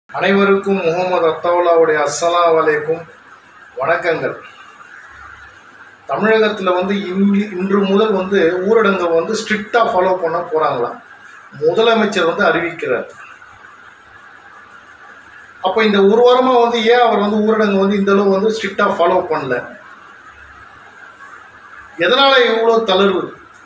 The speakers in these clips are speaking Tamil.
அனைவருக்கும் முகமது அத்தவுல்லாவுடைய அஸ்ஸலாம் வலைக்கும் வணக்கங்கள் தமிழகத்தில் வந்து இன்று இன்று முதல் வந்து ஊரடங்கை வந்து ஸ்ட்ரிக்டாக ஃபாலோ பண்ண போகிறாங்களாம் முதலமைச்சர் வந்து அறிவிக்கிறார் அப்போ இந்த ஒரு வாரமாக வந்து ஏன் அவர் வந்து ஊரடங்கு வந்து இந்த அளவு வந்து ஸ்ட்ரிக்டாக ஃபாலோ பண்ணல எதனால் இவ்வளோ தளர்வு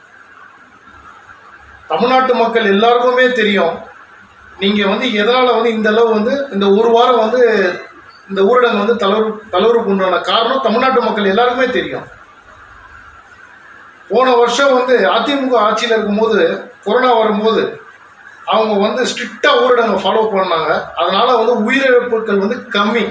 தமிழ்நாட்டு மக்கள் எல்லாருக்குமே தெரியும் நீங்கள் வந்து எதனால் வந்து இந்த அளவு வந்து இந்த ஒரு வாரம் வந்து இந்த ஊரடங்கு வந்து தளர்வு தளர்வுக்கு உண்டான காரணம் தமிழ்நாட்டு மக்கள் எல்லாருக்குமே தெரியும் போன வருஷம் வந்து அதிமுக ஆட்சியில் இருக்கும்போது கொரோனா வரும்போது அவங்க வந்து ஸ்ட்ரிக்டாக ஊரடங்கை ஃபாலோ பண்ணாங்க அதனால வந்து உயிரிழப்புகள் வந்து கம்மி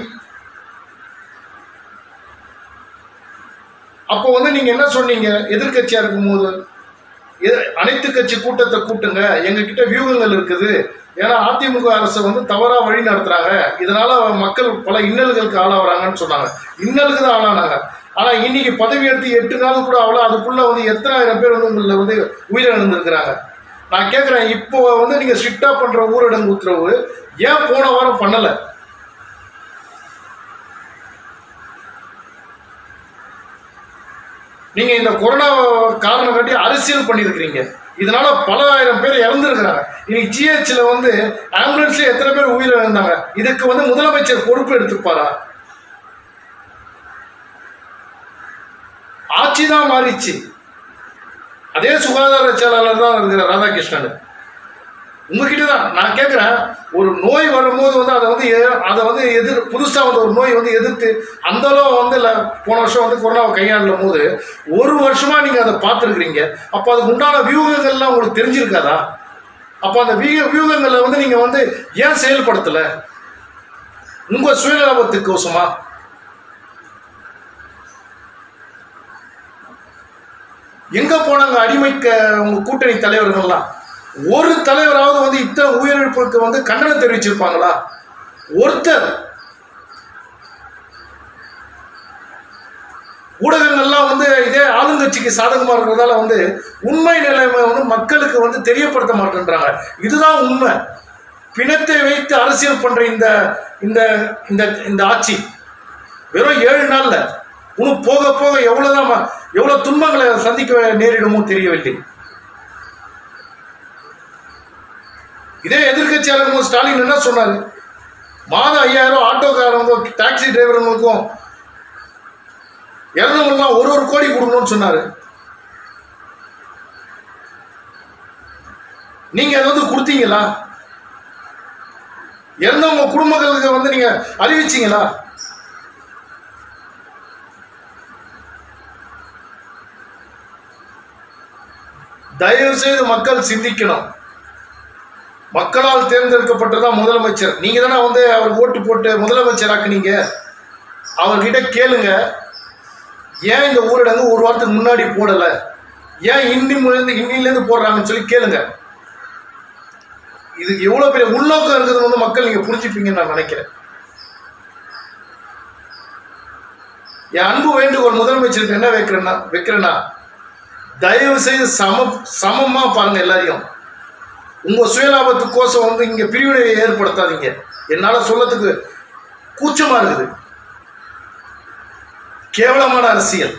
அப்போ வந்து நீங்கள் என்ன சொன்னீங்க எதிர்க்கட்சியாக இருக்கும்போது எ- அனைத்து கட்சி கூட்டத்தை கூட்டுங்க எங்ககிட்ட வியூகங்கள் இருக்குது ஏன்னா அதிமுக அரசு வந்து தவறா வழி நடத்துறாங்க இதனால மக்கள் பல இன்னல்களுக்கு ஆளாகிறாங்கன்னு சொன்னாங்க இன்னலுக்கு தான் ஆளானாங்க ஆனா இன்னைக்கு பதவி எடுத்து எட்டு நாள் கூட அவ்வளோ அதுக்குள்ள வந்து எத்தனாயிரம் பேர் வந்து உங்களில் வந்து உயிரிழந்திருக்கிறாங்க நான் கேட்குறேன் இப்போ வந்து நீங்க ஸ்ட்ரிக்டா பண்ற ஊரடங்கு உத்தரவு ஏன் போன வாரம் பண்ணல நீங்க இந்த கொரோனா காரணம் காட்டி அரசியல் பண்ணியிருக்கிறீங்க இதனால பல ஆயிரம் பேர் இறந்துருக்கிறாங்க இன்னைக்கு ஜிஹெச்ல வந்து ஆம்புலன்ஸ்ல எத்தனை பேர் உயிரிழந்தாங்க இதுக்கு வந்து முதலமைச்சர் பொறுப்பு எடுத்துப்பாரா ஆட்சி தான் மாறிச்சு அதே சுகாதார செயலாளர் தான் இருக்கிற ராதாகிருஷ்ணன் உங்ககிட்ட தான் நான் கேட்குறேன் ஒரு நோய் வரும்போது வந்து அதை வந்து எ- அதை வந்து எதிர் புதுசாக வந்து ஒரு நோய் வந்து எதிர்த்து அந்த அளவு வந்து இல்லை போன வருஷம் வந்து கொரோனாவை கையாளும் போது ஒரு வருஷமா நீங்கள் அதை பார்த்துருக்குறீங்க அப்போ அதுக்கு உண்டான வியூகங்கள்லாம் உங்களுக்கு தெரிஞ்சிருக்காதா அப்போ அந்த வியூ வியூகங்களை வந்து நீங்கள் வந்து ஏன் செயல்படுத்தலை உங்கள் சுயநலபத்துக்கோசமா எங்க போனாங்க அடிமைக்க உங்க கூட்டணி தலைவர்கள்லாம் ஒரு தலைவராவது வந்து இத்தனை உயிரிழப்புக்கு வந்து கண்டனம் தெரிவிச்சிருப்பாங்களா ஒருத்தர் ஊடகங்கள்லாம் வந்து இதே ஆளுங்கட்சிக்கு சாதகமா இருக்கிறதால வந்து உண்மை நிலைமை வந்து மக்களுக்கு வந்து தெரியப்படுத்த மாட்டேன்றாங்க இதுதான் உண்மை பிணத்தை வைத்து அரசியல் பண்ற இந்த இந்த இந்த இந்த ஆட்சி வெறும் ஏழு நாள்ல இன்னும் போக போக எவ்வளவுதான் ம- எவ்வளவு துன்பங்களை சந்திக்க நேரிடுமோ தெரியவில்லை இதே எதிர்க்கட்சியாக இருக்கும்போது ஸ்டாலின் என்ன சொன்னாரு மாதம் ஐயாயிரம் ஆட்டோக்காரங்க டாக்ஸி டிரைவருங்களுக்கும் இறந்தவங்கலாம் ஒரு ஒரு கோடி கொடுக்கணும்னு சொன்னாரு நீங்க அதை வந்து கொடுத்தீங்களா இறந்தவங்க குடும்பங்களுக்கு வந்து நீங்க அறிவிச்சீங்களா தயவு செய்து மக்கள் சிந்திக்கணும் மக்களால் தேர்ந்தெடுக்கப்பட்டதான் முதலமைச்சர் நீங்க தானே வந்து அவர் ஓட்டு போட்டு முதலமைச்சராக்குனீங்க அவர்கிட்ட கேளுங்க ஏன் இந்த ஊரடங்கு ஒரு வாரத்துக்கு முன்னாடி போடல ஏன் இன்னி இருந்து இன்னிலேருந்து போடுறாங்கன்னு சொல்லி கேளுங்க இதுக்கு எவ்வளவு பெரிய உள்நோக்கம் இருக்குதுன்னு வந்து மக்கள் நீங்க புரிஞ்சுப்பீங்கன்னு நான் நினைக்கிறேன் என் அன்பு வேண்டுகோள் முதலமைச்சருக்கு என்ன வைக்கிறேன்னா வைக்கிறேன்னா தயவு செய்து சம சமமா பாருங்க எல்லாரையும் உங்க சுயலாபத்துக்கோசம் வந்து இங்க பிரிவினையை ஏற்படுத்தாதீங்க என்னால சொல்லத்துக்கு கூச்சமா இருக்குது கேவலமான அரசியல்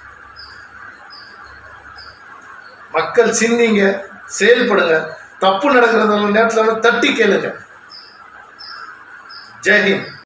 மக்கள் சிந்திங்க செயல்படுங்க தப்பு நடக்கிற நேரத்தில் தட்டி கேளுங்க ஜெய்ஹிந்த்